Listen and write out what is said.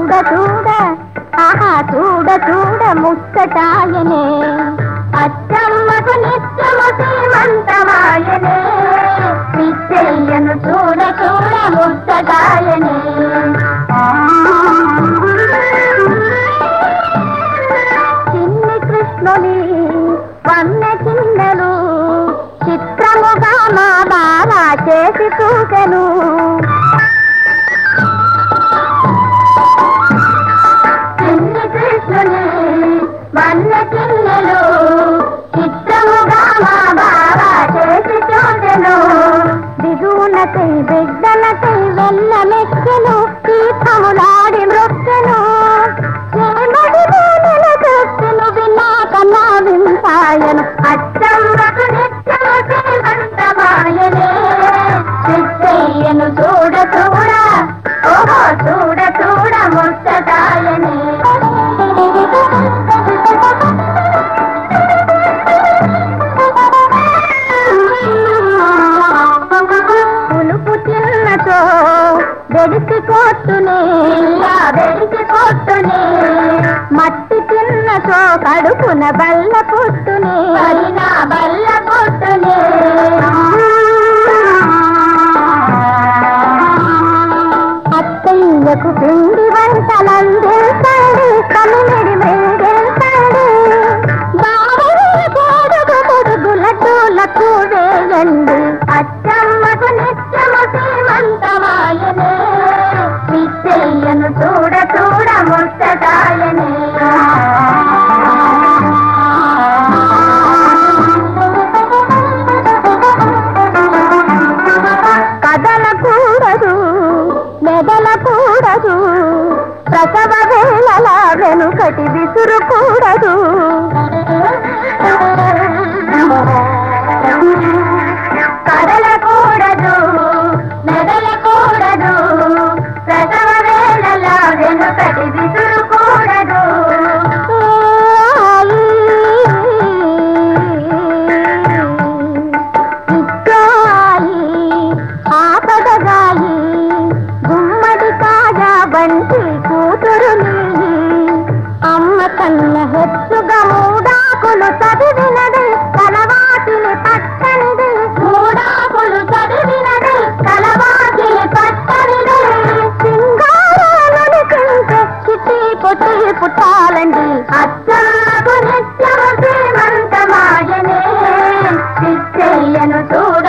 చూడ చూడ ఆహా చూడ చూడ ముచ్చటాయనే అచ్చమ్మకు నిత్యము శ్రీమంతమాయనే పిచ్చయ్యను చూడ చూడ ముచ్చటాయనే చిన్ని కృష్ణుని వన్న చిన్నలు చిత్రముగా మా బాల చేసి చూసెను చిన్ని కృష్ణుని వన్న చిన్నలు చిత్రముగా మా బాల చేసి చూసెను దిగునకై బిడ్డలకై వెళ్ళమెక్కెను తీర్థములాడి మృక్కెను చూస్తును విన్నా కన్నా వింటాయను అచ్చమ్మకు నిత్యము శ్రీమంతమాయనే నిత్యయ్యను చూడ చూడ ఓహో చూడ చూడ ముచ్చటాయనే పులుపు తిన్నచో వెడికి కొట్టునే వెడికి కొట్టునే మట్టి తిన్నచో కడుపున బల్ల పుట్టునే బల్ల పుట్టునే అత్తయ్యకు పిండి వంటలందించండి కమిమిడి మృంగించండి బావయ్య పొడుగు పొడుగుల టూలకు వేయండి అచ్చమ్మకు నిత్యము శ్రీమంతమాయనే పిచ్చయ్యను చూడ చూడ ముచ్చటాయనే కదలకూడదు మెదలకూడదు ప్రసవ వేళల వెనుకటి విసురుకూడదు కదలకూడదు మెదలకూడదు ప్రసవ వేళల వెనుకటి విసురుకూడదు ఇచ్చాయి ఆపదగాయి గుమ్మడి కాయ బంటి కూతురు నీయి అమ్మ కన్న హెచ్చుగా మూడాకులు చదివినది కలవాటిని పట్టనిది మూడాకులు చదివినది కలవాటిని పట్టనిది సింగారాలని తింటే చిట్టి పొట్టి పుట్టాలండి అచ్చమ్మకు నిత్యము శ్రీమంతమాయనే పిచ్చయ్యను చూడ